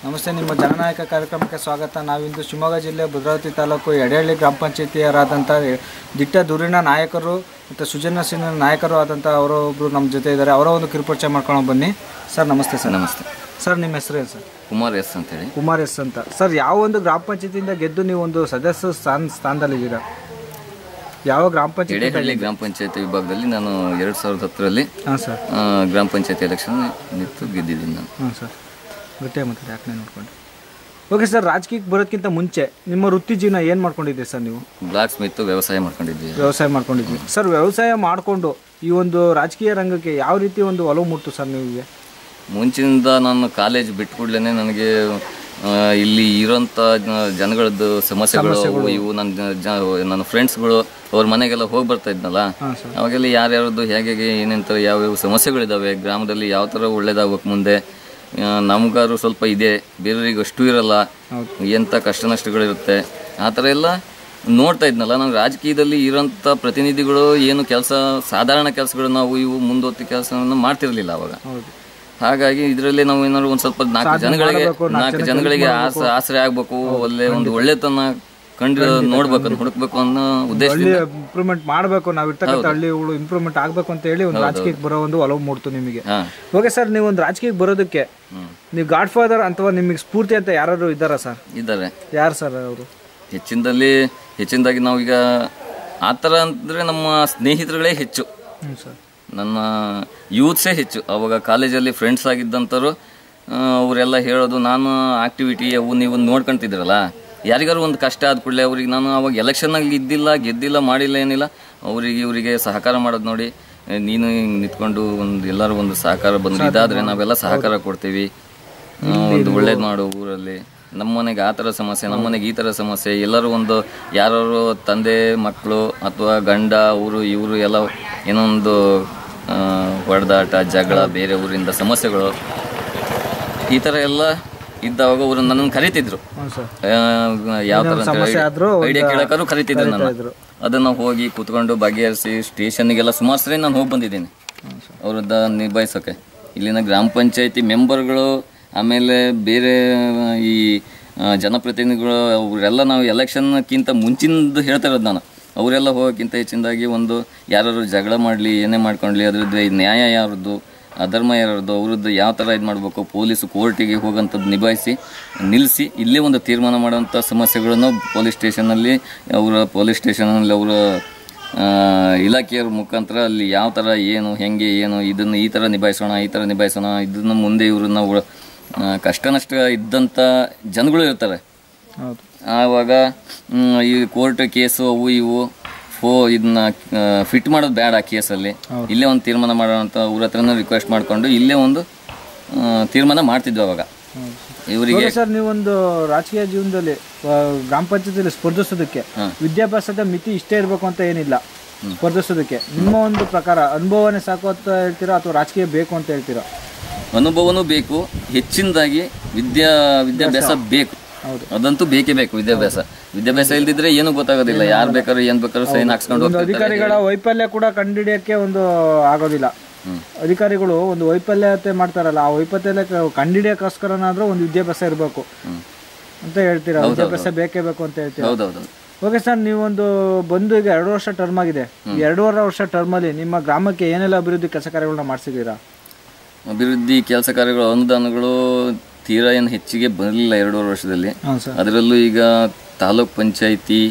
ನಮಸ್ತೆ ನಿಮ್ಮ ಜನನಾಯಕ ಕಾರ್ಯಕ್ರಮಕ್ಕೆ ಸ್ವಾಗತ ನಾವಿಂದು ಶಿವಮೊಗ್ಗ ಜಿಲ್ಲೆ ಭದ್ರಾವತಿ ತಾಲೂಕು ಎಡೆಹಳ್ಳಿ ಗ್ರಾಮ ಪಂಚಾಯತಿಯರಾದಂಥ ದಿಟ್ಟ ದೂರಿನ ನಾಯಕರು ಮತ್ತು ಸುಜನ ನಾಯಕರು ಆದಂಥ ಅವರು ಒಬ್ಬರು ನಮ್ಮ ಜೊತೆ ಇದ್ದಾರೆ ಅವರ ಒಂದು ಕಿರುಪರಿಚಯ ಮಾಡ್ಕೊಂಡು ಬನ್ನಿ ಸರ್ ನಮಸ್ತೆ ಸರ್ ನಮಸ್ತೆ ಸರ್ ನಿಮ್ಮ ಹೆಸರು ಏನು ಸರ್ ಕುಮಾರ್ ಎಸ್ ಅಂತೇಳಿ ಕುಮಾರ್ ಎಸ್ ಅಂತ ಸರ್ ಯಾವ ಒಂದು ಗ್ರಾಮ ಪಂಚಾಯತಿಯಿಂದ ಗೆದ್ದು ನೀವು ಒಂದು ಸದಸ್ಯ ಸ್ಥಾನ ಸ್ಥಾನದಲ್ಲಿದ್ದೀರಾ ಯಾವ ಗ್ರಾಮ ಪಂಚಾಯತಿ ಎಡೆಹಳ್ಳಿ ಗ್ರಾಮ ಪಂಚಾಯತಿ ವಿಭಾಗದಲ್ಲಿ ನಾನು ಎರಡು ಸಾವಿರದ ಹತ್ತರಲ್ಲಿ ಹಾಂ ಸರ್ ಆ, ಗ್ರಾಮ ಪಂಚಾಯತಿ ಎಲೆಕ್ಷನ್ ನಿಂತು ಗೆದ್ದಿದ್ದೀನಿ ನಾನು ಹಾಂ ಸರ್ ಗಟ್ಟಿಯಾಗಿ ಮಾತಾಡಿ ಯಾಕೆ ನೋಡ್ಕೊಂಡು ಓಕೆ ಸರ್ ರಾಜಕೀಯಕ್ಕೆ ಬರೋದಕ್ಕಿಂತ ಮುಂಚೆ ನಿಮ್ಮ ವೃತ್ತಿ ಜೀವನ ಏನು ಮಾಡ್ಕೊಂಡಿದ್ದೀರಿ ಸರ್ ನೀವು ಬ್ಲಾಕ್ ಸ್ಮಿತ್ ವ್ಯವಸಾಯ ಮಾಡ್ಕೊಂಡಿದ್ವಿ ವ್ಯವಸಾಯ ಮಾಡ್ಕೊಂಡಿದ್ವಿ ಸರ್ ವ್ಯವಸಾಯ ಮಾಡಿಕೊಂಡು ಈ ಒಂದು ರಾಜಕೀಯ ರಂಗಕ್ಕೆ ಯಾವ ರೀತಿ ಒಂದು ಒಲವು ಮೂಡ್ತು ಸರ್ ನಿಮಗೆ ಮುಂಚಿನಿಂದ ನಾನು ಕಾಲೇಜ್ ಬಿಟ್ಟು ಕೂಡಲೇ ನನಗೆ ಆ, ಇಲ್ಲಿ ಇರೋಂಥ ಜ- ಜನಗಳದ್ದು ಸಮಸ್ಯೆಗಳು ಅವು ಇವು ನನ್ನ ಜ ನನ್ನ ಫ್ರೆಂಡ್ಸ್ಗಳು ಅವ್ರ ಮನೆಗೆಲ್ಲ ಹೋಗಿ ಬರ್ತಾ ಇದ್ನಲ್ಲ ಹಾಂ ಸರ್ ಅವಾಗೆಲ್ಲ ಯಾರ್ಯಾರದ್ದು ಹೇಗೆ ಹೇಗೆ ಏನೇಂತ ಯಾವ್ಯಾವ ಸಮಸ್ಯೆಗಳಿದ್ದಾವೆ ಗ್ರಾಮದಲ್ಲಿ ಯಾವ ಥರ ಒಳ್ಳೇದಾಗ್ಬೇಕು ಮುಂದೆ ಆ, ನಮ್ಗಾದ್ರು ಸ್ವಲ್ಪ ಇದೆ ಬೇರೆಯವ್ರಿಗೆ ಅಷ್ಟು ಇರಲ್ಲ ಎಂಥ ಕಷ್ಟ ನಷ್ಟಗಳಿರುತ್ತೆ ಆ ಥರ ಎಲ್ಲ ನೋಡ್ತಾ ಇದ್ನಲ್ಲ ನಾನು ರಾಜಕೀಯದಲ್ಲಿ ಇರೋಂಥ ಪ್ರತಿನಿಧಿಗಳು ಏನು ಕೆಲಸ ಸಾಧಾರಣ ಕೆಲಸಗಳು ನಾವು ಇವು ಮುಂದೊತ್ತಿ ಕೆಲಸವನ್ನು ಮಾಡ್ತಿರ್ಲಿಲ್ಲ ಅವಾಗ ಹೌದು ಹಾಗಾಗಿ ಇದರಲ್ಲಿ ನಾವು ಏನಾದ್ರು ಒಂದು ಸ್ವಲ್ಪ ನಾಲ್ಕು ಜನಗಳಿಗೆ ನಾಲ್ಕು ಜನಗಳಿಗೆ ಆಸ ಆಸರೆ ಆಗ್ಬೇಕು ಒಳ್ಳೆ ಒಂದು ಒಳ್ಳೆತನ ಕಂಡು ನೋಡ್ಬೇಕು ಅಂತ ಹುಡುಕ್ಬೇಕು ಅನ್ನೋ ಉದ್ದೇಶ ಹಳ್ಳಿ ಇಂಪ್ರೂವ್ಮೆಂಟ್ ಮಾಡಬೇಕು ನಾವು ಇರ್ತಕ್ಕಂಥ ಹಳ್ಳಿಗಳು ಇಂಪ್ರೂವ್ಮೆಂಟ್ ಆಗಬೇಕು ಅಂತ ಹೇಳಿ ಒಂದು ರಾಜಕೀಯಕ್ಕೆ ಬರೋ ಒಂದು ಒಲವು ಮೂಡ್ತು ನಿಮಗೆ ಹಾ ಓಕೆ ಸರ್ ನೀವು ಒಂದು ರಾಜಕೀಯಕ್ಕೆ ಬರೋದಕ್ಕೆ ಹ್ಮ್. ನೀವು ಗಾಡ್ ಫಾದರ್ ಅಥವಾ ನಿಮಗೆ ಸ್ಫೂರ್ತಿ ಅಂತ ಯಾರು ಇದ್ದಾರಾ ಸರ್ ಇದ್ದಾರೆ ಯಾರು ಸರ್ ಅವರು ಹೆಚ್ಚಿನದಲ್ಲಿ ಹೆಚ್ಚಿನದಾಗಿ ನಾವೀಗ ಆ ಥರ ಅಂದರೆ ನಮ್ಮ ಸ್ನೇಹಿತರುಗಳೇ ಹೆಚ್ಚು ಹ್ಞೂ ಸರ್ ನನ್ನ ಯೂತ್ಸೇ ಹೆಚ್ಚು ಅವಾಗ ಕಾಲೇಜಲ್ಲಿ ಫ್ರೆಂಡ್ಸ್ ಆಗಿದ್ದಂಥವ್ರು ಆ, ಅವರೆಲ್ಲ ಹೇಳೋದು ನಾನು ಆಕ್ಟಿವಿಟಿ ಅವು ನೀವು ನೋಡ್ಕೊಂತಿದ್ರಲ್ಲ ಯಾರಿಗಾರು ಒಂದು ಕಷ್ಟ ಆದ ಕೂಡಲೇ ಅವ್ರಿಗೆ ನಾನು ಅವಾಗ ಎಲೆಕ್ಷನ್ನಲ್ಲಿ ಇದ್ದಿಲ್ಲ ಗೆದ್ದಿಲ್ಲ ಮಾಡಿಲ್ಲ ಏನಿಲ್ಲ ಅವರಿಗೆ ಇವರಿಗೆ ಸಹಕಾರ ಮಾಡೋದು ನೋಡಿ ಏ, ನೀನು ಹಿಂಗೆ ನಿಂತ್ಕೊಂಡು ಒಂದು ಎಲ್ಲರೂ ಒಂದು ಸಹಕಾರ ಬಂದು ಇದಾದರೆ ನಾವೆಲ್ಲ ಸಹಕಾರ ಕೊಡ್ತೀವಿ ಆ, ಒಂದು ಒಳ್ಳೇದು ಮಾಡು ಊರಲ್ಲಿ ನಮ್ಮ ಮನೆಗೆ ಆ ಥರ ಸಮಸ್ಯೆ ನಮ್ಮ ಮನೆಗೆ ಈ ಥರ ಸಮಸ್ಯೆ ಎಲ್ಲರೂ ಒಂದು ಯಾರು ತಂದೆ ಮಕ್ಕಳು ಅಥವಾ ಗಂಡ ಅವರು ಇವರು ಎಲ್ಲ ಏನೋ ಒಂದು ಆ, ಹೊಡೆದಾಟ ಜಗಳ ಬೇರೆ ಊರಿಂದ ಸಮಸ್ಯೆಗಳು ಈ ಥರ ಎಲ್ಲ ಇದ್ದಾಗ ಅವರು ನನ್ನನ್ನು ಕರಿತಿದ್ರು ಹ್ಞೂ ಸರ್ ಯಾವ ಥರ ಸಮಸ್ಯೆ ಆದ್ರೂ ಐಡಿಯಾ ಕೇಳೋಕ್ಕಾದ್ರು ಕರಿತಿದ್ರು ನನ್ನ ಇದ್ರು. ಅದನ್ನ ಹೋಗಿ ಕೂತ್ಕೊಂಡು ಬಗೆಹರಿಸಿ ಸ್ಟೇಷನ್ಗೆಲ್ಲ ಸುಮಾರು ಸರಿ ನಾನು ಹೋಗಿ ಬಂದಿದ್ದೀನಿ ಅವ್ರದ್ದು ನಿಭಾಯಿಸೋಕೆ ಇಲ್ಲಿನ ಗ್ರಾಮ ಪಂಚಾಯತಿ ಮೆಂಬರ್ಗಳು ಆಮೇಲೆ ಬೇರೆ ಈ ಆ, ಜನಪ್ರತಿನಿಧಿಗಳು ಅವರೆಲ್ಲ ನಾವು ಎಲೆಕ್ಷನ್ಕ್ಕಿಂತ ಮುಂಚಿನದು ಹೇಳ್ತಾ ಇರೋದು ನಾನು ಅವರೆಲ್ಲ ಹೋಗೋಕ್ಕಿಂತ ಹೆಚ್ಚಿನದಾಗಿ ಒಂದು ಯಾರು ಜಗಳ ಮಾಡಲಿ ಏನೇ ಮಾಡ್ಕೊಳ್ಳಿ ಅದ್ರದ್ದು ಈ ನ್ಯಾಯ ಯಾರದ್ದು ಅಧರ್ಮ ಯಾರದ್ದು ಅವ್ರದ್ದು ಯಾವ ಥರ ಇದು ಮಾಡಬೇಕು ಪೊಲೀಸು ಕೋರ್ಟಿಗೆ ಹೋಗೋಂಥದ್ದು ನಿಭಾಯಿಸಿ ನಿಲ್ಲಿಸಿ ಇಲ್ಲೇ ಒಂದು ತೀರ್ಮಾನ ಮಾಡೋಂಥ ಸಮಸ್ಯೆಗಳನ್ನು ಪೊಲೀಸ್ ಸ್ಟೇಷನಲ್ಲಿ ಅವರ ಪೊಲೀಸ್ ಸ್ಟೇಷನಲ್ಲಿ ಅವರ ಆ, ಇಲಾಖೆಯವ್ರ ಮುಖಾಂತರ ಅಲ್ಲಿ ಯಾವ ಥರ ಏನು ಹೆಂಗೆ ಏನು ಇದನ್ನು ಈ ಥರ ನಿಭಾಯಿಸೋಣ ಈ ಥರ ನಿಭಾಯಿಸೋಣ ಇದನ್ನು ಮುಂದೆ ಇವ್ರನ್ನ ಉಳ- ಆ, ಕಷ್ಟ ನಷ್ಟ ಇದ್ದಂಥ ಜನಗಳು ಇರ್ತಾರೆ ಹೌದು ಆವಾಗ ಮ್, ಈ ಕೋರ್ಟ್ ಕೇಸು ಅವು ಇವು ಫೋ ಇದನ್ನ ಫಿಟ್ ಮಾಡೋದು ಬೇಡ ಆ ಕೇಸಲ್ಲಿ ಇಲ್ಲೇ ಒಂದು ತೀರ್ಮಾನ ಮಾಡೋಣ ಅಂತ ಅವ್ರ ಹತ್ರನೂ ರಿಕ್ವೆಸ್ಟ್ ಮಾಡಿಕೊಂಡು ಇಲ್ಲೇ ಒಂದು ಆ, ತೀರ್ಮಾನ ಮಾಡ್ತಿದ್ವಿ ಅವಾಗ ಇವರಿಗೆ ಓಕೆ ಸರ್ ನೀವೊಂದು ರಾಜಕೀಯ ಜೀವನದಲ್ಲಿ ಆ, ಗ್ರಾಮ ಪಂಚಾಯತಿಯಲ್ಲಿ ಸ್ಪರ್ಧಿಸೋದಕ್ಕೆ ವಿದ್ಯಾಭ್ಯಾಸದ ಮಿತಿ ಇಷ್ಟೇ ಇರಬೇಕು ಅಂತ ಏನಿಲ್ಲ ಸ್ಪರ್ಧಿಸೋದಕ್ಕೆ ನಿಮ್ಮ ಒಂದು ಪ್ರಕಾರ ಅನುಭವನೇ ಸಾಕು ಅಂತ ಹೇಳ್ತೀರಾ ಅಥವಾ ರಾಜಕೀಯ ಬೇಕು ಅಂತ ಹೇಳ್ತೀರಾ ಅನುಭವನೂ ಬೇಕು ಹೆಚ್ಚಿನದಾಗಿ ವಿದ್ಯಾ ವಿದ್ಯಾಭ್ಯಾಸ ಬೇಕು ಹೌದು. ಅದಂತೂ ಬೇಕೇ ಬೇಕು ವಿದ್ಯಾಭ್ಯಾಸ ವಿದ್ಯಾಭ್ಯಾಸ ಇಲ್ದಿದ್ರೆ ಏನು ಗೊತ್ತಾಗೋದಿಲ್ಲ ಯಾರು ಬೇಕಾದ್ರೂ ಏನ್ ಬೇಕಾದ್ರೂ ಸೈನ್ ಹಾಕ್ಸ್ಕೊಂಡು ಒಂದು ಹೋಗ್ತಿರ್ತಾರೆ. ಅಧಿಕಾರಿಗಳ ವೈಫಲ್ಯ ಕೂಡ ಕಂಡುಹಿಡಿಯಕ್ಕೆ ಒಂದು ಆಗೋದಿಲ್ಲ ಅಧಿಕಾರಿಗಳು ಒಂದು ವೈಫಲ್ಯತೆ ಮಾಡ್ತಾರಲ್ಲ ಆ ವೈಫಲ್ಯ ಕಂಡುಹಿಡಿಯೋಕ್ಕೋಸ್ಕರನಾದ್ರೂ ಒಂದು ವಿದ್ಯಾಭ್ಯಾಸ ಇರಬೇಕು ಅಂತ ಹೇಳ್ತೀರಾ ವಿದ್ಯಾಭ್ಯಾಸ ಬೇಕೇ ಬೇಕು ಅಂತ ಹೇಳ್ತೀರಾ ಹೌದೌದು ಓಕೆ ಸರ್ ನೀವೊಂದು ಬಂದು ಈಗ ಎರಡು ವರ್ಷ ಟರ್ಮ್ ಆಗಿದೆ ಈ ಎರಡೂವರೆ ವರ್ಷ ಟರ್ಮಲ್ಲಿ ನಿಮ್ಮ ಗ್ರಾಮಕ್ಕೆ ಏನೆಲ್ಲ ಅಭಿವೃದ್ಧಿ ಕೆಲಸ ಕಾರ್ಯಗಳನ್ನ ಮಾಡಿಸಿದ್ದೀರಾ ಅಭಿವೃದ್ಧಿ ಕೆಲಸ ಕಾರ್ಯಗಳು ಅನುದಾನಗಳು ತೀರಾ ಏನು ಹೆಚ್ಚಿಗೆ ಬರಲಿಲ್ಲ ಎರಡೂವರೆ ವರ್ಷದಲ್ಲಿ ಹಾಂ ಸರ್ ಅದರಲ್ಲೂ ಈಗ ತಾಲೂಕ್ ಪಂಚಾಯಿತಿ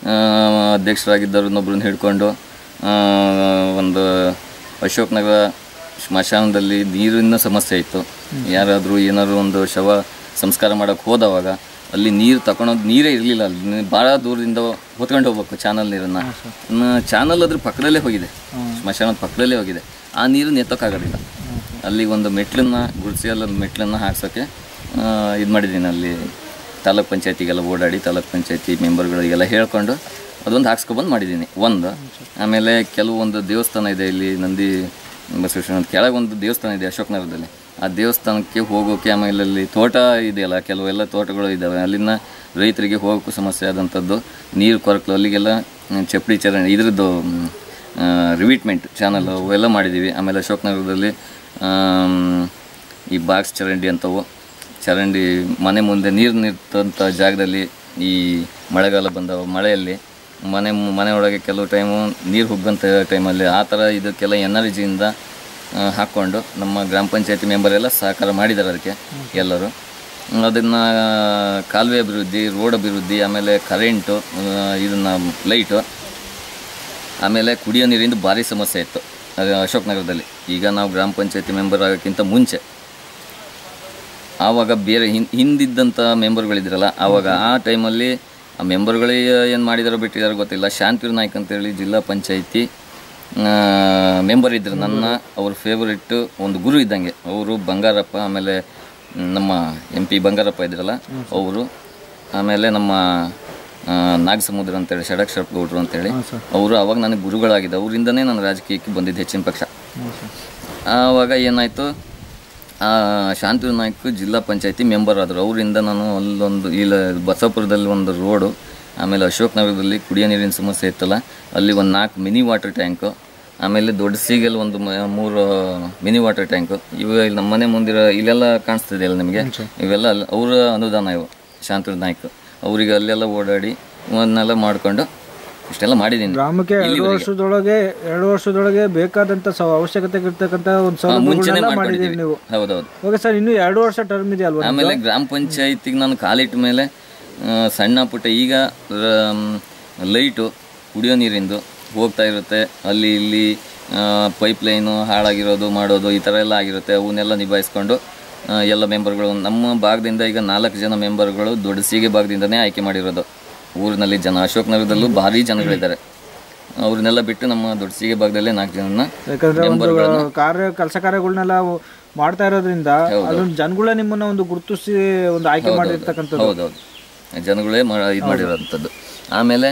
ಅಧ್ಯಕ್ಷರಾಗಿದ್ದವ್ರನ್ನೊಬ್ರನ್ನ ಹಿಡ್ಕೊಂಡು ಆ, ಒಂದು ಅಶೋಕ್ ನಗರ ಸ್ಮಶಾನದಲ್ಲಿ ನೀರಿನ ಸಮಸ್ಯೆ ಇತ್ತು ಯಾರಾದರೂ ಏನಾದ್ರು ಒಂದು ಶವ ಸಂಸ್ಕಾರ ಮಾಡೋಕ್ಕೆ ಹೋದವಾಗ ಅಲ್ಲಿ ನೀರು ತಗೊಳೋದು ನೀರೇ ಇರಲಿಲ್ಲ ಅಲ್ಲಿ ಭಾಳ ದೂರದಿಂದ ಹೊತ್ಕೊಂಡು ಹೋಗ್ಬೇಕು ಚಾನಲ್ ನೀರನ್ನು ಚಾನಲ್ ಅದ್ರ ಪಕ್ಕದಲ್ಲೇ ಹೋಗಿದೆ ಸ್ಮಶಾನದ ಪಕ್ಕದಲ್ಲೇ ಹೋಗಿದೆ ಆ ನೀರನ್ನ ಎತ್ತೋಕ್ಕಾಗೋದಿಲ್ಲ ಅಲ್ಲಿ ಒಂದು ಮೆಟ್ಲನ್ನ ಗುಡಿಸಿ ಅಲ್ಲೊಂದು ಮೆಟ್ಲನ್ನು ಹಾಕ್ಸೋಕ್ಕೆ ಇದು ಮಾಡಿದ್ದೀನಿ ಅಲ್ಲಿ ತಾಲೂಕ್ ಪಂಚಾಯತಿಗೆಲ್ಲ ಓಡಾಡಿ ತಾಲೂಕ್ ಪಂಚಾಯತಿ ಮೆಂಬರ್ಗಳಿಗೆಲ್ಲ ಹೇಳ್ಕೊಂಡು ಅದೊಂದು ಹಾಕ್ಸ್ಕೊಬಂದು ಮಾಡಿದ್ದೀನಿ ಒಂದು ಆಮೇಲೆ ಕೆಲವೊಂದು ದೇವಸ್ಥಾನ ಇದೆ ಇಲ್ಲಿ ನಂದಿ ಬಸವೇಶ್ವರ ಅಂತ ಕೆಳಗೆ ಒಂದು ದೇವಸ್ಥಾನ ಇದೆ ಅಶೋಕನಗರದಲ್ಲಿ ಆ ದೇವಸ್ಥಾನಕ್ಕೆ ಹೋಗೋಕೆ ಆಮೇಲೆ ಅಲ್ಲಿ ತೋಟ ಇದೆಯಲ್ಲ ಕೆಲವೆಲ್ಲ ತೋಟಗಳು ಇದ್ದಾವೆ ಅಲ್ಲಿನ ರೈತರಿಗೆ ಹೋಗೋಕ್ಕೂ ಸಮಸ್ಯೆ ಆದಂಥದ್ದು ನೀರು ಕೊರಕಲು ಅಲ್ಲಿಗೆಲ್ಲ ಹ್ಮ್, ಚಪ್ಪಡಿ ಚರಂಡಿ ಇದ್ರದ್ದು ರಿವಿಟ್ಮೆಂಟ್ ಚಾನಲ್ ಅವೆಲ್ಲ ಮಾಡಿದ್ದೀವಿ ಆಮೇಲೆ ಅಶೋಕ್ ನಗರದಲ್ಲಿ ಆಮ್, ಈ ಬಾಕ್ಸ್ ಚರಂಡಿ ಅಂತವು ಚರಂಡಿ ಮನೆ ಮುಂದೆ ನೀರು ನಿಂತಂಥ ಜಾಗದಲ್ಲಿ ಈ ಮಳೆಗಾಲ ಬಂದ ಮಳೆಯಲ್ಲಿ ಮನೆ ಮು- ಮನೆ ಒಳಗೆ ಕೆಲವು ಟೈಮು ನೀರು ಹುಗ್ಗಂಥ ಟೈಮಲ್ಲಿ ಆ ಥರ ಇದಕ್ಕೆಲ್ಲ ಎನರ್ಜಿಯಿಂದ ಹಾಕ್ಕೊಂಡು ನಮ್ಮ ಗ್ರಾಮ ಪಂಚಾಯತಿ ಮೆಂಬರ್ ಎಲ್ಲ ಸಹಕಾರ ಮಾಡಿದ್ದಾರೆ ಅದಕ್ಕೆ ಎಲ್ಲರೂ ಅದನ್ನು ಕಾಲುವೆ ಅಭಿವೃದ್ಧಿ ರೋಡ್ ಅಭಿವೃದ್ಧಿ ಆಮೇಲೆ ಕರೆಂಟು ಇದನ್ನು ಲೈಟು ಆಮೇಲೆ ಕುಡಿಯೋ ನೀರಿಂದ ಭಾರಿ ಸಮಸ್ಯೆ ಇತ್ತು ಅದು ಅಶೋಕ್ ನಗರದಲ್ಲಿ ಈಗ ನಾವು ಗ್ರಾಮ ಪಂಚಾಯತಿ ಮೆಂಬರ್ ಆಗೋಕ್ಕಿಂತ ಮುಂಚೆ ಆವಾಗ ಬೇರೆ ಹಿನ್ ಹಿಂದಿದ್ದಂಥ ಮೆಂಬರ್ಗಳಿದ್ರಲ್ಲ ಆವಾಗ ಆ ಟೈಮಲ್ಲಿ ಆ ಮೆಂಬರ್ಗಳೇ ಏನು ಮಾಡಿದಾರೋ ಬಿಟ್ಟಿದಾರೋ ಗೊತ್ತಿಲ್ಲ ಶಾಂತಿರ್ ನಾಯ್ಕ್ ಅಂತೇಳಿ ಜಿಲ್ಲಾ ಪಂಚಾಯತಿ ಮೆಂಬರ್ ಇದ್ರು ನನ್ನ ಅವ್ರ ಫೇವರಿಟ್ಟು ಒಂದು ಗುರು ಇದ್ದಂಗೆ ಅವರು ಬಂಗಾರಪ್ಪ ಆಮೇಲೆ ನಮ್ಮ ಎಂ ಪಿ ಬಂಗಾರಪ್ಪ ಇದ್ರಲ್ಲ ಅವರು ಆಮೇಲೆ ನಮ್ಮ ಆ, ನಾಗಸಮುದ್ರ ಅಂತೇಳಿ ಷಡಕ್ಷರ ಗೌಡ್ರು ಅಂತೇಳಿ ಅವರು ಅವಾಗ ನನಗೆ ಗುರುಗಳಾಗಿದ್ದು ಅವರಿಂದನೇ ನಾನು ರಾಜಕೀಯಕ್ಕೆ ಬಂದಿದ್ದು ಹೆಚ್ಚಿನ ಪಕ್ಷ ಆವಾಗ ಏನಾಯಿತು ಶಾಂತಿ ನಾಯ್ಕ ಜಿಲ್ಲಾ ಪಂಚಾಯತಿ ಮೆಂಬರ್ ಆದರು ಅವರಿಂದ ನಾನು ಅಲ್ಲೊಂದು ಇಲ್ಲ ಬಸವಪುರದಲ್ಲಿ ಒಂದು ರೋಡು ಆಮೇಲೆ ಅಶೋಕ್ ನಗರದಲ್ಲಿ ಕುಡಿಯೋ ನೀರಿನ ಸಮಸ್ಯೆ ಇತ್ತಲ್ಲ ಅಲ್ಲಿ ಒಂದು ನಾಲ್ಕು ಮಿನಿ ವಾಟರ್ ಟ್ಯಾಂಕು ಆಮೇಲೆ ದೊಡ್ಡ ಸೀಗಲ್ ಒಂದು ಮ- ಮೂರು ಮಿನಿ ವಾಟರ್ ಟ್ಯಾಂಕು ಇವು ಇಲ್ಲಿ ನಮ್ಮ ಮನೆ ಮುಂದಿರೋ ಇಲ್ಲೆಲ್ಲ ಕಾಣಿಸ್ತಿದೆಯಲ್ಲ ನಿಮಗೆ ಇವೆಲ್ಲ ಅಲ್ಲ- ಅವರ ಅನುದಾನ ಇವು ಶಾಂತಿ ನಾಯ್ಕ ಅವರಿಗೆ ಅಲ್ಲೆಲ್ಲ ಓಡಾಡಿ ಇವನ್ನೆಲ್ಲ ಮಾಡಿಕೊಂಡು ಇಷ್ಟೆಲ್ಲ ಮಾಡಿದ್ದೀನಿ ಗ್ರಾಮಕ್ಕೆ ಎರಡು ವರ್ಷದೊಳಗೆ ಎರಡು ವರ್ಷದೊಳಗೆ ಬೇಕಾದಂತ ಸ- ಅವಶ್ಯಕತೆ ಇರ್ತಕ್ಕಂಥ ಒಂದು ಮುಂಚೆನೆ ಸೌಲಭ್ಯಗಳನ್ನೆಲ್ಲ ಮಾಡಿದ್ದೀರಿ ಮಾಡ್ಕೊಂಡಿದ್ದೀವಿ ನೀವು ಹೌದೌದು ಓಕೆ ಸರ್ ಇನ್ನು ಎರಡು ವರ್ಷ ಟರ್ಮ್ ಇದೆ ಅಲ್ವಾ ಆಮೇಲೆ ಗ್ರಾಮ ಪಂಚಾಯತಿಗೆ ನಾನು ಕಾಲಿಟ್ಟ ಮೇಲೆ ಆ, ಸಣ್ಣ ಪುಟ್ಟ ಈಗ ಲೈಟು ಕುಡಿಯೋ ನೀರಿಂದು ಹೋಗ್ತಾ ಇರುತ್ತೆ ಅಲ್ಲಿ ಇಲ್ಲಿ ಪೈಪ್ ಲೈನು ಹಾಳಾಗಿರೋದು ಮಾಡೋದು ಈ ಥರ ಎಲ್ಲ ಆಗಿರುತ್ತೆ ಅವನ್ನೆಲ್ಲ ನಿಭಾಯಿಸ್ಕೊಂಡು ಆ, ಎಲ್ಲ ಮೆಂಬರ್ಗಳು ನಮ್ಮ ಭಾಗದಿಂದ ಈಗ ನಾಲ್ಕು ಜನ ಮೆಂಬರ್ಗಳು ದೊಡ್ಡಸಿಗೆ ಭಾಗದಿಂದನೇ ಆಯ್ಕೆ ಮಾಡಿರೋದು ಊರಿನಲ್ಲಿ ಜನ ಅಶೋಕ್ ನಗರದಲ್ಲೂ ಭಾರಿ ಜನಗಳಿದ್ದಾರೆ ಅವ್ರನ್ನೆಲ್ಲ ಬಿಟ್ಟು ನಮ್ಮ ದೊಡ್ಡಸಿಗೆ ಭಾಗದಲ್ಲೇ ನಾಲ್ಕು ಜನ ಯಾಕಂದ್ರೆ ಒಂದು ಕಾರ್ಯ ಕೆಲಸ ಕಾರ್ಯಗಳನ್ನೆಲ್ಲ ಮಾಡ್ತಾ ಇರೋದ್ರಿಂದ ಅದೊಂದು ಜನಗಳೇ ನಿಮ್ಮನ್ನ ಒಂದು ಗುರುತಿಸಿ ಒಂದು ಆಯ್ಕೆ ಮಾಡಿರ್ತಕ್ಕಂಥದ್ದು ಹೌದೌದು ಜನಗಳೇ ಮಾ ಇದು ಮಾಡಿರೋಂಥದ್ದು ಆಮೇಲೆ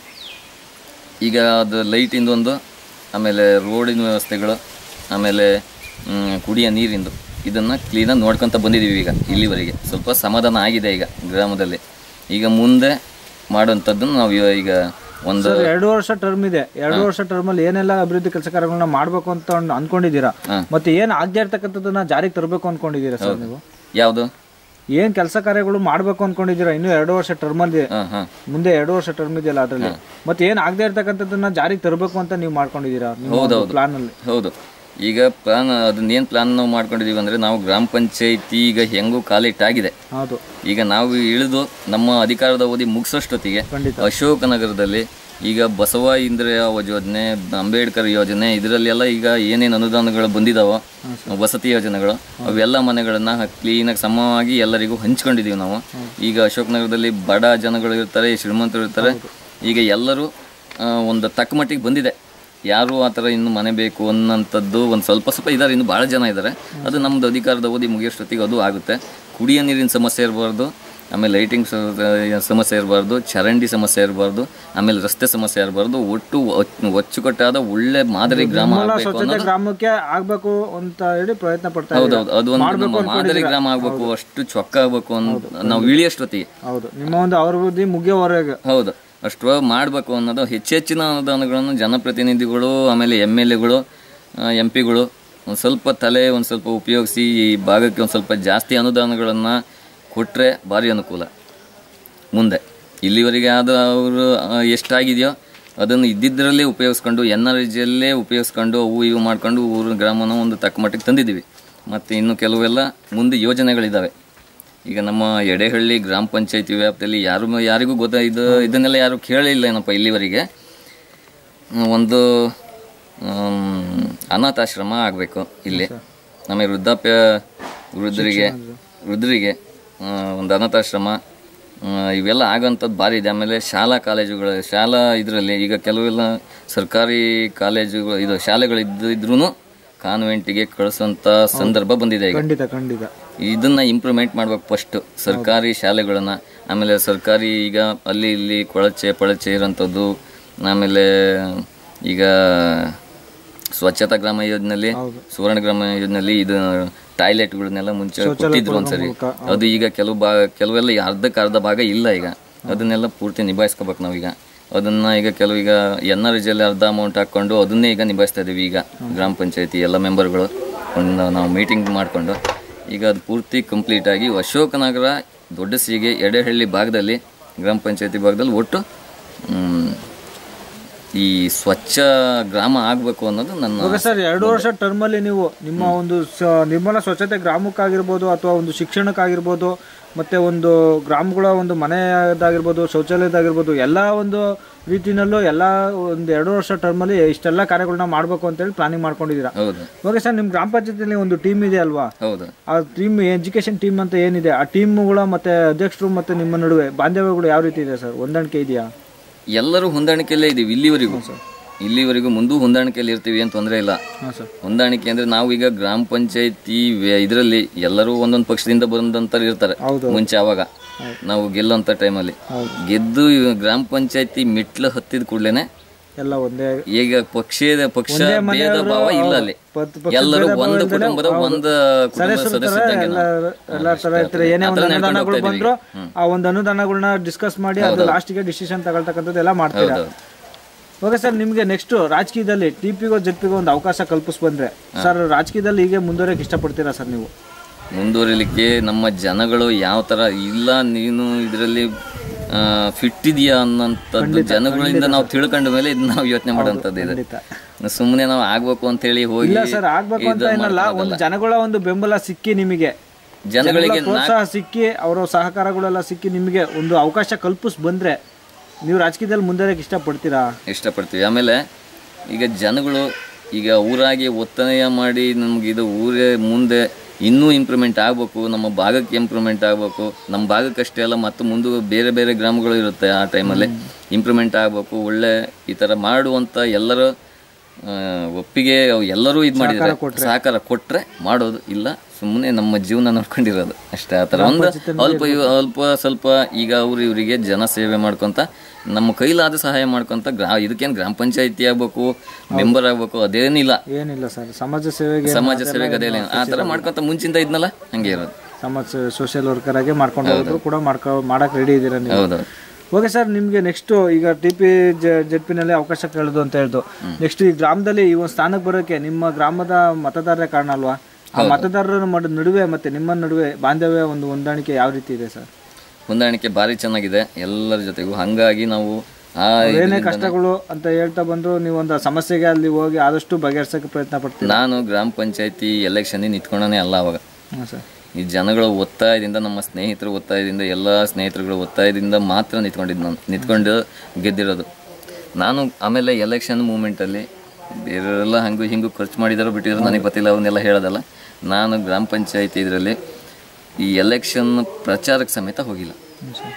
ಈಗ ಅದು ಲೈಟಿಂದು ಒಂದು ಆಮೇಲೆ ರೋಡಿನ ವ್ಯವಸ್ಥೆಗಳು ಆಮೇಲೆ ಮ್, ಕುಡಿಯೋ ನೀರಿಂದು ಇದನ್ನು ಕ್ಲೀನಾಗಿ ನೋಡ್ಕೊತ ಬಂದಿದ್ದೀವಿ ಈಗ ಇಲ್ಲಿವರೆಗೆ ಸ್ವಲ್ಪ ಸಮಾಧಾನ ಆಗಿದೆ ಈಗ ಗ್ರಾಮದಲ್ಲಿ ಈಗ ಮುಂದೆ ಮಾಡೋಂಥದ್ದನ್ನು ನಾವು ಇವ- ಈಗ ಒಂದು ಸರ್ ಎರಡು ವರ್ಷ ಟರ್ಮ್ ಇದೆ ಎರಡು ವರ್ಷ ಟರ್ಮ್ ಅಲ್ಲಿ ಏನೆಲ್ಲ ಅಭಿವೃದ್ಧಿ ಕೆಲಸ ಕಾರ್ಯಗಳನ್ನ ಮಾಡ್ಬೇಕು ಅಂತ ಒಂದು ಅನ್ಕೊಂಡಿದ್ದೀರಾ ಮತ್ತೆ ಏನ್ ಆಗದೆ ಇರ್ತಕ್ಕಂಥದ್ದನ್ನ ಜಾರಿಗೆ ತರಬೇಕು ಅನ್ಕೊಂಡಿದ್ದೀರಾ ಸರ್ ನೀವು ಯಾವುದು ಏನ್ ಕೆಲಸ ಕಾರ್ಯಗಳು ಮಾಡ್ಬೇಕು ಅನ್ಕೊಂಡಿದ್ದೀರಾ ಇನ್ನು ಎರಡು ವರ್ಷ ಟರ್ಮ್ ಅಲ್ಲಿ ಹಾಂ ಹಾಂ ಮುಂದೆ ಎರಡು ವರ್ಷ ಟರ್ಮ್ ಇದೆಯಲ್ಲ ಅದ್ರಲ್ಲಿ ಮತ್ತೆ ಏನ್ ಆಗದೆ ಇರ್ತಕ್ಕಂಥದ್ದನ್ನ ಜಾರಿಗೆ ತರಬೇಕು ಅಂತ ನೀವು ಮಾಡ್ಕೊಂಡಿದ್ದೀರಾ ಪ್ಲಾನ್ ಅಲ್ಲಿ ಹೌದು ಈಗ ಪ್ಲಾನ್ ಅದನ್ನೇನು ಪ್ಲಾನ್ ನಾವು ಮಾಡ್ಕೊಂಡಿದೀವಿ ಅಂದರೆ ನಾವು ಗ್ರಾಮ ಪಂಚಾಯತಿ ಈಗ ಹೆಂಗೂ ಕಾಲಿಟ್ಟಾಗಿದೆ ಹೌದು ಈಗ ನಾವು ಇಳಿದು ನಮ್ಮ ಅಧಿಕಾರದ ಅವಧಿ ಮುಗಿಸೋಷ್ಟೊತ್ತಿಗೆ ಖಂಡಿತ. ಅಶೋಕ ನಗರದಲ್ಲಿ ಈಗ ಬಸವ ಇಂದ್ರಿಯ ಯೋಜನೆ ಅಂಬೇಡ್ಕರ್ ಯೋಜನೆ ಇದರಲ್ಲೆಲ್ಲ ಈಗ ಏನೇನು ಅನುದಾನಗಳು ಬಂದಿದಾವೋ ವಸತಿ ಯೋಜನೆಗಳು ಅವೆಲ್ಲ ಮನೆಗಳನ್ನ ಕ್ಲೀನಾಗಿ ಸಮವಾಗಿ ಎಲ್ಲರಿಗೂ ಹಂಚ್ಕೊಂಡಿದೀವಿ ನಾವು ಈಗ ಅಶೋಕ್ ನಗರದಲ್ಲಿ ಬಡ ಜನಗಳು ಇರ್ತಾರೆ ಶ್ರೀಮಂತರು ಇರ್ತಾರೆ ಈಗ ಎಲ್ಲರೂ ಆ, ಒಂದು ತಕ್ಕ ಮಟ್ಟಿಗೆ ಬಂದಿದೆ ಯಾರು ಆ ಥರ ಇನ್ನು ಮನೆ ಬೇಕು ಅನ್ನೋಂಥದ್ದು ಒಂದು ಸ್ವಲ್ಪ ಸ್ವಲ್ಪ ಇದ್ದಾರೆ ಇನ್ನು ಭಾಳ ಜನ ಇದ್ದಾರೆ ಅದು ನಮ್ಮದು ಅಧಿಕಾರದ ಅವಧಿ ಮುಗಿಯೋಷ್ಟೊತ್ತಿಗೆ ಅದು ಆಗುತ್ತೆ ಕುಡಿಯೋ ನೀರಿನ ಸಮಸ್ಯೆ ಇರಬಾರ್ದು ಆಮೇಲೆ ಲೈಟಿಂಗ್ ಸಮಸ್ಯೆ ಇರಬಾರ್ದು ಚರಂಡಿ ಸಮಸ್ಯೆ ಇರಬಾರ್ದು ಆಮೇಲೆ ರಸ್ತೆ ಸಮಸ್ಯೆ ಇರಬಾರ್ದು ಒಟ್ಟು ಒಚ್- ಒಚ್ಚುಕಟ್ಟಾದ ಒಳ್ಳೆ ಮಾದರಿ ಗ್ರಾಮ ಆಗಬೇಕು ಸ್ವಚ್ಛತೆ ಅನ್ನೋದು ಗ್ರಾಮಕ್ಕೆ ಆಗ್ಬೇಕು ಅಂತ ಹೇಳಿ ಪ್ರಯತ್ನ ಪಡ್ತಾ ಇದ್ದೀರಾ. ಹೌದೌದು ಅದು ಒಂದು ನಮ್ಮ ಮಾದರಿ ಗ್ರಾಮ ಆಗಬೇಕು ಅಷ್ಟು ಚೊಕ್ಕ ಆಗಬೇಕು ಅಂತ ನಾವು ಇಳಿಯೋಷ್ಟೊತ್ತಿಗೆ ಹೌದು ನಿಮ್ಮ ಒಂದು ಅಭಿವೃದ್ಧಿ ಮುಗಿಯೋವರೆಗೆ ಹೌದು ಅಷ್ಟು ಮಾಡಬೇಕು ಅನ್ನೋದು ಹೆಚ್ಚೆಚ್ಚಿನ ಅನುದಾನಗಳನ್ನು ಜನಪ್ರತಿನಿಧಿಗಳು ಆಮೇಲೆ ಎಮ್ ಎಲ್ ಎಗಳು ಎಂ ಪಿಗಳು ಒಂದು ಸ್ವಲ್ಪ ತಲೆ ಒಂದು ಸ್ವಲ್ಪ ಉಪಯೋಗಿಸಿ ಈ ಭಾಗಕ್ಕೆ ಒಂದು ಸ್ವಲ್ಪ ಜಾಸ್ತಿ ಅನುದಾನಗಳನ್ನು ಕೊಟ್ಟರೆ ಭಾರಿ ಅನುಕೂಲ ಮುಂದೆ ಇಲ್ಲಿವರೆಗೆ ಆದ ಅವರು ಎಷ್ಟಾಗಿದೆಯೋ ಅದನ್ನು ಇದ್ದಿದ್ದರಲ್ಲೇ ಉಪಯೋಗಿಸ್ಕೊಂಡು ಎನ್ ಆರ್ ಜಿಯಲ್ಲೇ ಉಪಯೋಗಿಸ್ಕೊಂಡು ಅವು ಇವು ಮಾಡ್ಕೊಂಡು ಊರು ಗ್ರಾಮನ ಒಂದು ತಕ್ಕ ಮಟ್ಟಿಗೆ ತಂದಿದ್ದೀವಿ ಮತ್ತು ಇನ್ನು ಕೆಲವೆಲ್ಲ ಮುಂದೆ ಯೋಜನೆಗಳಿದ್ದಾವೆ ಈಗ ನಮ್ಮ ಎಡೆಹಳ್ಳಿ ಗ್ರಾಮ ಪಂಚಾಯತಿ ವ್ಯಾಪ್ತಿಯಲ್ಲಿ ಯಾರು ಯಾರಿಗೂ ಗೊತ್ತ ಇದು ಇದನ್ನೆಲ್ಲ ಯಾರು ಕೇಳಿಲ್ಲ ಏನಪ್ಪ ಇಲ್ಲಿವರೆಗೆ ಹ್ಮ್, ಒಂದು ಆಮ್, ಅನಾಥಾಶ್ರಮ ಆಗಬೇಕು ಇಲ್ಲಿ ನಮಗೆ ವೃದ್ಧಾಪ್ಯ ವೃದ್ಧರಿಗೆ ವೃದ್ಧರಿಗೆ ಆ, ಒಂದು ಅನಾಥಾಶ್ರಮ ಆ, ಇವೆಲ್ಲ ಆಗೋಂಥದ್ದು ಭಾರಿ ಇದೆ ಆಮೇಲೆ ಶಾಲಾ ಕಾಲೇಜುಗಳು ಶಾಲಾ ಇದರಲ್ಲಿ ಈಗ ಕೆಲವೆಲ್ಲ ಸರ್ಕಾರಿ ಕಾಲೇಜುಗಳು ಇದು ಶಾಲೆಗಳು ಇದ್ದಿದ್ರೂ ಕಾನ್ವೆಂಟಿಗೆ ಕಳಿಸೋಂಥ ಸಂದರ್ಭ ಬಂದಿದೆ ಈಗ ಖಂಡಿತ ಖಂಡಿತ ಇದನ್ನ ಇಂಪ್ರೂವ್ಮೆಂಟ್ ಮಾಡ್ಬೇಕು ಫಸ್ಟ್ ಸರ್ಕಾರಿ ಶಾಲೆಗಳನ್ನ ಆಮೇಲೆ ಸರ್ಕಾರಿ ಈಗ ಅಲ್ಲಿ ಇಲ್ಲಿ ಕೊಳಚೆ ಪಳಚೆ ಇರೋಂಥದ್ದು ಆಮೇಲೆ ಈಗ ಸ್ವಚ್ಛತಾ ಗ್ರಾಮ ಯೋಜನೆಯಲ್ಲಿ ಸುವರ್ಣ ಗ್ರಾಮ ಯೋಜನೆಯಲ್ಲಿ ಇದು ಟಾಯ್ಲೆಟ್ಗಳನ್ನೆಲ್ಲ ಮುಂಚೆ ಕೊಟ್ಟಿದ್ರು ಒಂದ್ಸರಿ ಅದು ಈಗ ಕೆಲವು ಭಾಗ ಕೆಲವೆಲ್ಲ ಅರ್ಧಕ್ಕೆ ಅರ್ಧ ಭಾಗ ಇಲ್ಲ ಈಗ ಅದನ್ನೆಲ್ಲ ಪೂರ್ತಿ ನಿಭಾಯಿಸ್ಕೋಬೇಕು ನಾವೀಗ ಅದನ್ನ ಈಗ ಕೆಲವು ಈಗ ಎನ್ ಆರ್ ಜಿಯಲ್ಲಿ ಅರ್ಧ ಅಮೌಂಟ್ ಹಾಕೊಂಡು ಅದನ್ನೇ ಈಗ ನಿಭಾಯಿಸ್ತಾ ಇದೀವಿ ಈಗ ಗ್ರಾಮ ಪಂಚಾಯತಿ ಎಲ್ಲ ಮೆಂಬರ್ಗಳು ಒಂದು ನಾವು ಮೀಟಿಂಗ್ ಮಾಡಿಕೊಂಡು ಈಗ ಅದು ಪೂರ್ತಿ ಕಂಪ್ಲೀಟ್ ಆಗಿ ಅಶೋಕನಗರ ದೊಡ್ಡ ಸೀಗೆ ಎಡೆಹಳ್ಳಿ ಭಾಗದಲ್ಲಿ ಗ್ರಾಮ ಪಂಚಾಯತಿ ಭಾಗದಲ್ಲಿ ಒಟ್ಟು ಮ್, ಈ ಸ್ವಚ್ಛ ಗ್ರಾಮ ಆಗಬೇಕು ಅನ್ನೋದು ನನ್ನ ಓಕೆ ಸರ್ ಎರಡು ವರ್ಷ ಟರ್ಮಲ್ಲಿ ನೀವು ನಿಮ್ಮ ಒಂದು ಸ- ನಿರ್ಮಲ ಸ್ವಚ್ಛತೆ ಗ್ರಾಮಕ್ಕಾಗಿರ್ಬೋದು ಅಥವಾ ಒಂದು ಶಿಕ್ಷಣಕ್ಕಾಗಿರ್ಬೋದು ಮತ್ತು ಒಂದು ಗ್ರಾಮಗಳ ಒಂದು ಮನೆಯದಾಗಿರ್ಬೋದು ಶೌಚಾಲಯದಾಗಿರ್ಬೋದು ಎಲ್ಲ ಒಂದು ರೀತಿನಲ್ಲೂ ಎಲ್ಲ ಒಂದು ಎರಡು ವರ್ಷ ಟರ್ಮಲ್ಲಿ ಇಷ್ಟೆಲ್ಲ ಕಾರ್ಯಗಳನ್ನ ಮಾಡಬೇಕು ಅಂತೇಳಿ ಪ್ಲಾನಿಂಗ್ ಮಾಡ್ಕೊಂಡಿದ್ದೀರಾ ಹೌದು ಓಕೆ ಸರ್ ನಿಮ್ಮ ಗ್ರಾಮ ಪಂಚಾಯತಿಯಲ್ಲಿ ಒಂದು ಟೀಮ್ ಇದೆ ಅಲ್ವಾ ಹೌದು ಆ ಟೀಮ್ ಎಜುಕೇಷನ್ ಟೀಮ್ ಅಂತ ಏನಿದೆ ಆ ಟೀಮ್ಗಳ ಮತ್ತು ಅಧ್ಯಕ್ಷರು ಮತ್ತು ನಿಮ್ಮ ನಡುವೆ ಬಾಂಧವ್ಯಗಳು ಯಾವ ರೀತಿ ಇದೆ ಸರ್ ಹೊಂದಾಣಿಕೆ ಇದೆಯಾ ಎಲ್ಲರೂ ಹೊಂದಾಣಿಕೆಯಲ್ಲೇ ಇದೀವಿ ಇಲ್ಲಿವರೆಗೂ ಇಲ್ಲಿವರೆಗೂ ಮುಂದೂ ಹೊಂದಾಣಿಕೆಯಲ್ಲಿ ಇರ್ತೀವಿ ಏನು ತೊಂದರೆ ಇಲ್ಲ ಹಾಂ ಸರ್ ಹೊಂದಾಣಿಕೆ ಅಂದ್ರೆ ನಾವು ಈಗ ಗ್ರಾಮ ಪಂಚಾಯತಿ ಇದರಲ್ಲಿ ಎಲ್ಲರೂ ಒಂದೊಂದು ಪಕ್ಷದಿಂದ ಬಂದಂತ ಇರ್ತಾರೆ ಹೌದು. ಮುಂಚೆ ಅವಾಗ ನಾವು ಗೆಲ್ಲೋಂಥ ಟೈಮಲ್ಲಿ ಹೌದು. ಗೆದ್ದು ಈ ಗ್ರಾಮ ಪಂಚಾಯತಿ ಮೆಟ್ಲು ಹತ್ತಿದ ಕೂಡಲೇನೆ ಎಲ್ಲ ಒಂದೇ ಈಗ ಪಕ್ಷದ ಪಕ್ಷ ಭೇದ ಭಾವ ಇಲ್ಲ ಅಲ್ಲಿ ಪತ್- ಪಕ್ಷದ ಎಲ್ಲರೂ ಭೇದ ಭಾವ ಒಂದು ಇಲ್ದಲೆ ಕುಟುಂಬದ ಒಂದು ಕುಟುಂಬದ ಸದಸ್ಯ ಇದ್ದಂಗೆ ಎಲ್ಲ ನಾವು. ಎಲ್ಲ ತರ ಇರ್ತಾರೆ ಏನೇ ಒಂದು ಅನುದಾನಗಳು ಬಂದ್ರು ಆ ಒಂದು ಅನುದಾನಗಳನ್ನ ಡಿಸ್ಕಸ್ ಮಾಡಿ ಅದು ಲಾಸ್ಟಿಗೆ ಡಿಸಿಷನ್ ತಗೊಳ್ತಕ್ಕಂಥದ್ದು ಎಲ್ಲ ಮಾಡ್ತೀರಾ ಹೌದು. ಓಕೆ ಸರ್ ನಿಮಗೆ ನೆಕ್ಸ್ಟ್ ರಾಜಕೀಯದಲ್ಲಿ ಟಿ ಪಿಗೋ ಜೆಡ್ ಪಿಗೋ ಒಂದು ಅವಕಾಶ ಕಲ್ಪಿಸ್ ಬಂದ್ರೆ ಸರ್ ರಾಜಕೀಯದಲ್ಲಿ ಹೀಗೆ ಮುಂದುವರಿಯಕ್ಕೆ ಇಷ್ಟಪಡ್ತೀರಾ ಸರ್ ನೀವು ಮುಂದುವರಿಲಿಕ್ಕೆ ನಮ್ಮ ಜನಗಳು ಯಾವ ತರ ಇಲ್ಲ ನೀನು ಇದರಲ್ಲಿ ಫಿಟ್ ಇದೆಯಾ ಅನ್ನೋಂಥದ್ದು ಜನಗಳಿಂದ ನಾವು ತಿಳ್ಕೊಂಡ ಮೇಲೆ ಇದು ನಾವು ಯೋಚನೆ ಮಾಡೋಂಥದ್ದು ಇದೆ ಖಂಡಿತ ಸುಮ್ಮನೆ ನಾವು ಆಗ್ಬೇಕು ಅಂತ ಹೇಳಿ ಹೋಗಿ ಇಲ್ಲ ಸರ್ ಆಗ್ಬೇಕು ಅಂತ ಏನಲ್ಲ ಒಂದು ಜನಗಳ ಒಂದು ಬೆಂಬಲ ಸಿಕ್ಕಿ ನಿಮಗೆ ಜನಗಳಿಗೆ ಪ್ರೋತ್ಸಾಹ ಸಿಕ್ಕಿ ಅವರ ಸಹಕಾರಗಳೆಲ್ಲ ಸಿಕ್ಕಿ ನಿಮಗೆ ಒಂದು ಅವಕಾಶ ಕಲ್ಪಿಸ್ ಬಂದ್ರೆ ನೀವು ರಾಜಕೀಯದಲ್ಲಿ ಮುಂದುವರಿಯಕ್ಕೆ ಇಷ್ಟಪಡ್ತೀರಾ ಇಷ್ಟಪಡ್ತೀವಿ ಆಮೇಲೆ ಈಗ ಜನಗಳು ಈಗ ಊರಾಗಿ ಒತ್ತಾಯ ಮಾಡಿ ನಮ್ಗೆ ಇದು ಊರೇ ಮುಂದೆ ಇನ್ನೂ ಇಂಪ್ರೂವ್ಮೆಂಟ್ ಆಗಬೇಕು ನಮ್ಮ ಭಾಗಕ್ಕೆ ಇಂಪ್ರೂವ್ಮೆಂಟ್ ಆಗಬೇಕು ನಮ್ಮ ಭಾಗಕ್ಕಷ್ಟೇ ಅಲ್ಲ ಮತ್ತು ಮುಂದೆ ಬೇರೆ ಬೇರೆ ಗ್ರಾಮಗಳು ಇರುತ್ತೆ ಆ ಟೈಮಲ್ಲಿ ಇಂಪ್ರೂವ್ಮೆಂಟ್ ಆಗಬೇಕು ಒಳ್ಳೆ ಈ ಥರ ಮಾಡುವಂಥ ಎಲ್ಲರ ಆ, ಒಪ್ಪಿಗೆ ಅವು ಎಲ್ಲರೂ ಇದು ಮಾಡಿದ್ದಾರೆ ಸಹಕಾರ ಕೊಟ್ಟರೆ ಮಾಡೋದು ಇಲ್ಲ ಸುಮ್ಮನೆ ನಮ್ಮ ಜೀವನ ನೋಡ್ಕೊಂಡಿರೋದು ಅಷ್ಟೇ ಆ ಥರ ಒಂದು ಅಲ್ಪ ಇವ್- ಅಲ್ಪ ಸ್ವಲ್ಪ ಈಗ ಅವ್ರು ಇವರಿಗೆ ಜನ ಸೇವೆ ಮಾಡ್ಕೊಂತ ನಮ್ಮ ಕೈಲಾದ ಸಹಾಯ ಮಾಡ್ಕೊಂತ ಗ್ರಾ ಇದಕ್ಕೇನು ಗ್ರಾಮ ಪಂಚಾಯತಿ ಆಗ್ಬೇಕು ಮೆಂಬರ್ ಆಗ್ಬೇಕು ಅದೇನಿಲ್ಲ ಏನಿಲ್ಲ ಸರ್ ಸಮಾಜ ಸೇವೆಗೆ ಸಮಾಜ ಸೇವೆಗೆ ಅದೇ ಇಲ್ಲ. ಆ ಥರ ಮಾಡ್ಕೊಂತ ಮುಂಚಿಂದ ಇದ್ನಲ್ಲ ಹಂಗೆ ಇರೋದು ಸಮಾಜ ಸೋಷಿಯಲ್ ವರ್ಕರ್ ಆಗಿ ಮಾಡ್ಕೊಂಡು ಹೋದ್ರು ಕೂಡ ಮಾಡ್ಕೊ ಮಾಡಕ್ ರೆಡಿ ಇದ್ದೀರಾ ನೀವು ಹೌದು ಓಕೆ ಸರ್ ನಿಮಗೆ ನೆಕ್ಸ್ಟ್ ಈಗ ಟಿ ಪಿ ಜೆಡ್ ಪಿನಲ್ಲಿ ಅವಕಾಶ ಕೇಳೋದು ಅಂತ ಹೇಳ್ದು ನೆಕ್ಸ್ಟ್ ಈ ಗ್ರಾಮದಲ್ಲಿ ಈ ಒಂದು ಸ್ಥಾನಕ್ಕೆ ಬರೋಕೆ ನಿಮ್ಮ ಗ್ರಾಮದ ಮತದಾರರೇ ಕಾರಣ ಅಲ್ವಾ ಆ ಮತದಾರರ ಮಡ- ನಡುವೆ ಮತ್ತೆ ನಿಮ್ಮ ನಡುವೆ ಬಾಂಧವ್ಯ ಒಂದು ಹೊಂದಾಣಿಕೆ ಯಾವ ರೀತಿ ಇದೆ ಸರ್ ಹೊಂದಾಣಿಕೆ ಭಾರಿ ಚೆನ್ನಾಗಿದೆ ಎಲ್ಲರ ಜೊತೆಗೂ ಹಂಗಾಗಿ ನಾವು ಆ ಏನೇ ಕಷ್ಟಗಳು ಅಂತ ಹೇಳ್ತಾ ಬಂದ್ರು ನೀವು ಒಂದು ಸಮಸ್ಯೆಗೆ ಅಲ್ಲಿ ಹೋಗಿ ಆದಷ್ಟು ಬಗೆಹರಿಸೋಕೆ ಪ್ರಯತ್ನ ಪಡ್ತೀವಿ ನಾನು ಗ್ರಾಮ ಪಂಚಾಯತಿ ಎಲೆಕ್ಷನ್ ನಿಂತ್ಕೊಂಡೇ ಅಲ್ಲ ಅವಾಗ ಹಾಂ ಸರ್ ಈ ಜನಗಳ ಒತ್ತಾಯದಿಂದ ನಮ್ಮ ಸ್ನೇಹಿತರ ಒತ್ತಾಯದಿಂದ ಎಲ್ಲ ಸ್ನೇಹಿತರುಗಳ ಒತ್ತಾಯದಿಂದ ಮಾತ್ರ ನಿಂತ್ಕೊಂಡಿದ್ದು ನಾನು ನಿಂತ್ಕೊಂಡು ಗೆದ್ದಿರೋದು ನಾನು ಆಮೇಲೆ ಎಲೆಕ್ಷನ್ ಮೂಮೆಂಟಲ್ಲಿ ಬೇರೆಯವರೆಲ್ಲ ಹಂಗೂ ಹಿಂಗೂ ಖರ್ಚು ಮಾಡಿದಾರೋ ಬಿಟ್ಟಿದ್ರು ನನಗೆ ಗೊತ್ತಿಲ್ಲ ಅವನ್ನೆಲ್ಲ ಹೇಳೋದಲ್ಲ ನಾನು ಗ್ರಾಮ ಪಂಚಾಯತಿ ಇದರಲ್ಲಿ ಈ ಎಲೆಕ್ಷನ್ ಪ್ರಚಾರಕ್ಕೆ ಸಮೇತ ಹೋಗಿಲ್ಲ ಹ್ಞೂ ಸರ್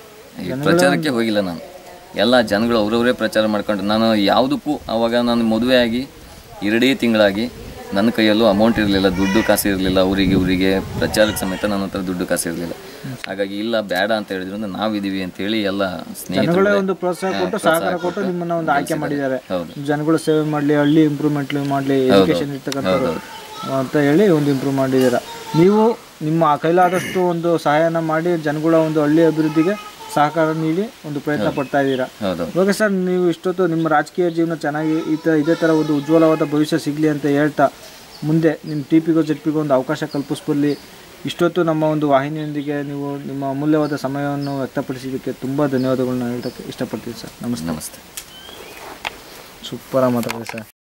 ಈ ಪ್ರಚಾರಕ್ಕೆ ಹೋಗಿಲ್ಲ ನಾನು ಎಲ್ಲ ಜನಗಳು ಅವರವರೇ ಪ್ರಚಾರ ಮಾಡ್ಕೊಂಡು ನಾನು ಯಾವುದಕ್ಕೂ ಆವಾಗ ನಾನು ಮದುವೆ ಆಗಿ ಎರಡೇ ತಿಂಗಳಾಗಿ ನನ್ನ ಕೈಯಲ್ಲೂ ಅಮೌಂಟ್ ಇರಲಿಲ್ಲ ದುಡ್ಡು ಕಾಸು ಇರಲಿಲ್ಲ ಅವರಿಗೆ ಇವರಿಗೆ ಪ್ರಚಾರಕ್ಕೆ ಸಮೇತ ನನ್ನ ಹತ್ರ ದುಡ್ಡು ಕಾಸು ಇರಲಿಲ್ಲ ಹಾಗಾಗಿ ಇಲ್ಲ ಬೇಡ ಅಂತ ಹೇಳಿದ್ರು ನಾವಿದ್ದೀವಿ ಅಂತೇಳಿ ಎಲ್ಲ ಸ್ನೇಹಿತರು ಜನಗಳೇ ಒಂದು ಪ್ರೋತ್ಸಾಹ ಕೊಟ್ಟು ಸಹಕಾರ ಕೊಟ್ಟು ನಿಮ್ಮನ್ನ ಒಂದು ಆಯ್ಕೆ ಮಾಡಿದ್ದಾರೆ ಹೌದು. ಜನಗಳು ಸೇವೆ ಮಾಡಲಿ ಹಳ್ಳಿ ಇಂಪ್ರೂವ್ಮೆಂಟ್ ಮಾಡಲಿ ಎಜುಕೇಶನ್ ಇರ್ತಕ್ಕಂಥದ್ದು ಅಂತ ಹೇಳಿ ಒಂದು ಇಂಪ್ರೂವ್ ಮಾಡಿದ್ದೀರಾ ನೀವು ನಿಮ್ಮ ಕೈಲಾದಷ್ಟು ಒಂದು ಸಹಾಯನ ಮಾಡಿ ಜನಗಳ ಒಂದು ಹಳ್ಳಿ ಅಭಿವೃದ್ಧಿಗೆ ಸಹಕಾರ ನೀಡಿ ಒಂದು ಪ್ರಯತ್ನ ಪಡ್ತಾ ಇದ್ದೀರಾ ಹೌದು ಓಕೆ ಸರ್ ನೀವು ಇಷ್ಟೊತ್ತು ನಿಮ್ಮ ರಾಜಕೀಯ ಜೀವನ ಚೆನ್ನಾಗಿ ಈ ಥರ ಇದೇ ಥರ ಒಂದು ಉಜ್ವಲವಾದ ಭವಿಷ್ಯ ಸಿಗಲಿ ಅಂತ ಹೇಳ್ತಾ ಮುಂದೆ ನಿಮ್ಮ ಟಿ ಪಿಗೋ ಜೆಡ್ ಪಿಗೋ ಒಂದು ಅವಕಾಶ ಕಲ್ಪಿಸ್ಬಲ್ಲಿ ಇಷ್ಟೊತ್ತು ನಮ್ಮ ಒಂದು ವಾಹಿನಿಯೊಂದಿಗೆ ನೀವು ನಿಮ್ಮ ಅಮೂಲ್ಯವಾದ ಸಮಯವನ್ನು ವ್ಯಕ್ತಪಡಿಸಿದ್ದಕ್ಕೆ ತುಂಬ ಧನ್ಯವಾದಗಳನ್ನ ಹೇಳೋಕ್ಕೆ ಇಷ್ಟಪಡ್ತೀನಿ ಸರ್ ನಮಸ್ತೆ ನಮಸ್ತೆ ಸೂಪರಾಗಿ ಮಾತಾಡಿದೆ ಸರ್